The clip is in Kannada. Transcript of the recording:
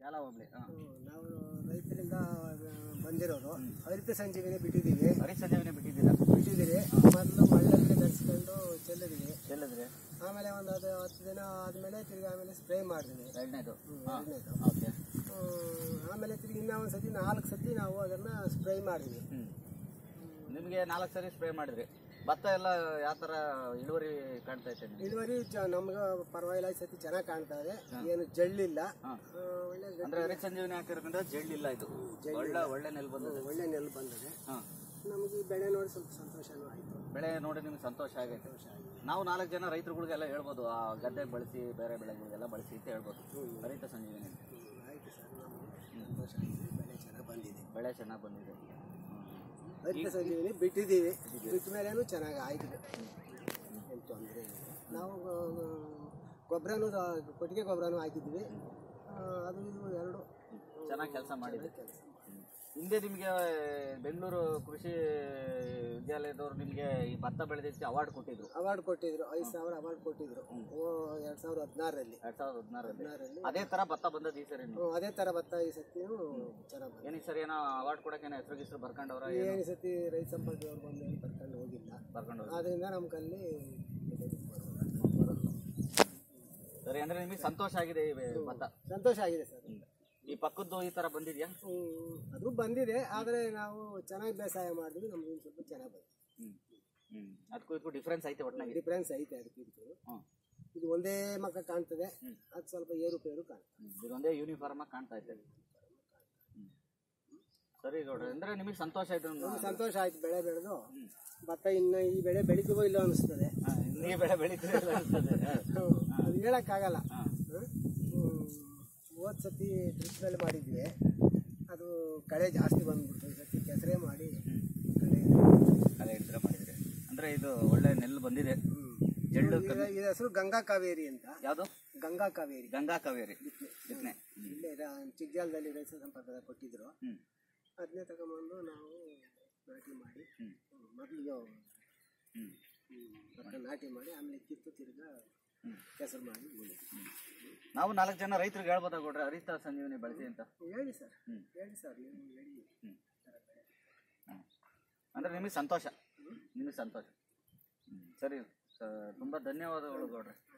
ಶಾಲಾ ಹೋಗ್ಲಿ ಹಾಂ ಹ್ಮ್, ನಾವು ರೈತರಿಂದ ಬಂದಿರೋರು ಹರಿತ ಸಂಜೀವಿನಿ ಬಿಟ್ಟಿದ್ದೀವಿ ಹರಿ ಸಂಜೀವಿನಿ ಬಿಟ್ಟಿದ್ದೀರಾ ಬಿಟ್ಟಿದ್ದೀರಿ ಮೊದಲು ಮಳ್ಳಕ್ಕೆ ಧರಿಸ್ಕೊಂಡು ಚೆಲ್ಲಿದ್ದೀವಿ ಚೆಲ್ಲಿದ್ರಿ ಆಮೇಲೆ ಒಂದು ಅದು ಹತ್ತು ದಿನ ಆದಮೇಲೆ ತಿರ್ಗಿ ಆಮೇಲೆ ಸ್ಪ್ರೇ ಮಾಡಿದ್ವಿ ಎರಡನೇದು ಎರಡನೇದು ಓಕೆ ಆಮೇಲೆ ತಿರ್ಗಿ ಇನ್ನೂ ಒಂದು ಸತಿ ನಾಲ್ಕು ಸತಿ ನಾವು ಅದನ್ನು ಸ್ಪ್ರೇ ಮಾಡಿದ್ವಿ ಹ್ಞೂ ನಿಮಗೆ ನಾಲ್ಕು ಸರಿ ಸ್ಪ್ರೇ ಮಾಡಿದ್ರಿ ಭತ್ತ ಎಲ್ಲ ಯಾವ ಥರ ಇಳುವರಿ ಕಾಣ್ತಾ ಐತೆ ನಿಮಗೆ ಇಳುವರಿ ಚ ನಮ್ಗೆ ಪರವಾಗಿಲ್ಲ ಈ ಸತಿ ಚೆನ್ನಾಗಿ ಕಾಣ್ತಾ ಇದೆ ಏನು ಜಳ್ಳಿಲ್ಲ ಹಾಂ ಆ, ಒಳ್ಳೆ ಗಟ್ಟಿ- ಅಂದ್ರೆ ಹರಿ ಸಂಜೀವಿನಿ ಹಾಕಿರೋದ್ರಿಂದ ಜಳ್ಳಿಲ್ಲ ಇದು ಒಳ್ಳೆ ಒಳ್ಳೆ ನೆಲ್ ಬಂದಿದೆ ಒಳ್ಳೆ ನೆಲ್ ಬಂದಿದೆ ಹಾಂ ನಮಗೆ ಈ ಬೆಳೆ ನೋಡಿ ಸ್ವಲ್ಪ ಸಂತೋಷನೂ ಆಯಿತು ಬೆಳೆ ನೋಡಿ ನಿಮ್ಗೆ ಸಂತೋಷ ಆಗೈತೆ ನಾವು ನಾಲ್ಕು ಜನ ರೈತರುಗಳಿಗೆಲ್ಲ ಹೇಳ್ಬೋದು ಆ ಗದ್ದೆ ಬಳಸಿ ಬೇರೆ ಬೆಳೆಗಳಿಗೆಲ್ಲ ಬಳಸಿ ಅಂತ ಹೇಳ್ಬೋದು ಹರಿತ ಸಂಜೀವಿನಿ ಅಂತ. ಆಯಿತು ಸರ್ ನಮಗೆ ಸಂತೋಷ ಆಗಿದೆ ಬೆಳೆ ಚೆನ್ನಾಗಿ ಬಂದಿದೆ ಬೆಳೆ ಚೆನ್ನಾಗಿ ಬಂದಿದೆ ಹರಿತ ಸಂಜೀವಿನಿ ಬಿಟ್ಟಿದ್ದೀವಿ ಬಿಟ್ಟ ಮೇಲೇನು ಚೆನ್ನಾಗಿ ಆಯ್ತು ಏನು ತೊಂದರೆ ಇಲ್ಲ ನಾವು ಗೊಬ್ಬರನೂ ಕೊಟ್ಟಿಗೆ ಗೊಬ್ಬರನೂ ಹಾಕಿದ್ವಿ ಆ, ಅದು ಇದು ಎರಡು ಚೆನ್ನಾಗಿ ಕೆಲಸ ಮಾಡಿದೆ ಕೆಲಸ ಹಿಂದೆ ನಿಮಗೆ ಬೆಂಗಳೂರು ಕೃಷಿ ವಿದ್ಯಾಲಯದವರು ನಿಮಗೆ ಈ ಭತ್ತ ಬೆಳೆದಿದ್ದಕ್ಕೆ ಅವಾರ್ಡ್ ಕೊಟ್ಟಿದ್ರು ಅವಾರ್ಡ್ ಕೊಟ್ಟಿದ್ರು ಐದು ಸಾವಿರ ಅವಾರ್ಡ್ ಕೊಟ್ಟಿದ್ರು ಓ ಎರಡು ಸಾವಿರದ ಹದಿನಾರರಲ್ಲಿ ಎರಡ್ ಸಾವಿರದ ಹದಿನಾರರಲ್ಲಿ ಹದಿನಾರರಲ್ಲಿ ಅದೇ ತರ ಭತ್ತ ಬಂದದ್ದು ಈ ಸರಿ ನೀವು ಅದೇ ಥರ ಭತ್ತ ಈ ಸತಿನೂ ಚೆನ್ನಾಗಿ ಬಂದಿದೆ ಏನು ಈ ಸರಿ ಏನೋ ಅವಾರ್ಡ್ ಕೊಡಕ್ಕೆ ಏನೋ ಹೆಸರು ಗಿಸ್ರು ಬರ್ಕೊಂಡವ್ರ ಏನು ಈ ಸತಿ ರೈತ ಸಂಪರ್ಕ ಅವ್ರು ಬಂದು ಏನು ಕರ್ಕೊಂಡು ಹೋಗಿಲ್ಲ ಬರ್ಕೊಂಡವ್ರ ಆದ್ದರಿಂದ ನಮ್ಮ ಕಲ್ಲಿ ಸರಿ ಅಂದ್ರೆ ನಿಮಗೆ ಸಂತೋಷ ಆಗಿದೆ ಈ ಭತ್ತ ಸಂತೋಷ ಆಗಿದೆ ಸರ್ ಈ ಪಕ್ಕದ್ದು ಈ ತರ ಬಂದಿದ್ಯಾ ಹ್ಮ್, ಅದು ಬಂದಿದೆ ಆದರೆ ನಾವು ಚೆನ್ನಾಗಿ ಬೇಸಾಯ ಮಾಡಿದ್ವಿ ನಮ್ಗೆ ಒಂದು ಸ್ವಲ್ಪ ಚೆನ್ನಾಗಿ ಬಂದಿದೆ ಹ್ಮ್ ಹ್ಮ್ ಅದಕ್ಕೂ ಇದಕ್ಕೂ ಡಿಫ್ರೆನ್ಸ್ ಐತೆ ಒಟ್ನಾಗಿ ಡಿಫ್ರೆನ್ಸ್ ಐತೆ ಅದಕ್ಕೆ ಇದಕ್ಕೆ ಹ್ಮ್ ಇದು ಒಂದೇ ಮಕ್ಕ ಕಾಣ್ತದೆ ಅದು ಸ್ವಲ್ಪ ಏರುಪೇರು ಕಾಣ್ತದೆ ಹ್ಮ್. ಇದೊಂದೇ ಯೂನಿಫಾರ್ಮ್ ಆಗಿ ಕಾಣ್ತಾ ಐತೆ ಹ್ಮ್. ಸರಿ ಗೌಡ್ರೆ ಅಂದ್ರೆ ನಿಮಗೆ ಸಂತೋಷ ಆಯ್ತು ನಮ್ಗೆ ಸಂತೋಷ ಆಯ್ತು ಬೆಳೆ ಬೆಳೆದು ಭತ್ತ ಇನ್ನು ಈ ಬೆಳೆ ಬೆಳಿತೀವೋ ಇಲ್ಲೋ ಅನಿಸ್ತದೆ ನೀ ಬೆಳೆ ಬೆಳೀತೀರಿ ಅಂತ ಅನ್ಸ್ತದೆ. ಹ್ಮ್. ಅದು ಹೇಳೋಕ್ಕಾಗಲ್ಲ ಹಾ. ಹೋದ ಸತಿ ಡ್ರಿಪ್ ಮೇಲೆ ಮಾಡಿದ್ವಿ ಅದು ಕಳೆ ಜಾಸ್ತಿ ಬಂದ್ಬಿಡ್ತು ಈ ಸತಿ ಕೆಸರೆ ಮಾಡಿ ಕಳೆ ಅದೇ ಇದ್ರ ಮಾಡಿದ್ರಿ ಅಂದ್ರೆ ಇದು ಒಳ್ಳೆ ನೆಲ್ಲು ಬಂದಿದೆ ಜಳ್ಳು ಇದು ಇದು ಹೆಸರು ಗಂಗಾ ಕಾವೇರಿ ಅಂತ ಯಾವುದು ಗಂಗಾ ಕಾವೇರಿ ಗಂಗಾ ಕಾವೇರಿ ಬಿತ್ತನೆ ಇಲ್ಲೇ ರ- ಚಿಕ್ಕಜಾಲದಲ್ಲಿ ರೈತ ಸಂಪರ್ಕದ ಕೊಟ್ಟಿದ್ರು ಹ್ಮ್ ಅದನ್ನೇ ತಗೊಂಬಂದು ನಾವು ನಾಟಿ ಮಾಡಿ ಹ್ಮ್. ಮೊದಲು ಹ್ಮ್ ಭತ್ತ ನಾಟಿ ಮಾಡಿ ಆಮೇಲೆ ಕಿತ್ತು ತಿರ್ಗಾ ಕೆಸರು ಮಾಡಿ ಉಳಿದ್ವಿ. ನಾವು ನಾಲ್ಕು ಜನ ರೈತರಿಗೆ ಹೇಳ್ಬೋದಾ ಕೊಡ್ರೆ ಹರಿತ ಸಂಜೀವನಿ ಬಳಸಿ ಅಂತ ಹೇಳಿ ಸರ್ ಹ್ಮ್. ಹೇಳಿ ಸರ್ ನೀವು ಹೇಳಿ ಹ್ಮ್. ಹ್ಮ್. ಅಂದ್ರೆ ನಿಮಗೆ ಸಂತೋಷ ನಿಮಗೆ ಸಂತೋಷ ಹ್ಮ್. ಸರಿ ಸ- ತುಂಬಾ ಧನ್ಯವಾದಗಳು ಗೌಡ್ರೆ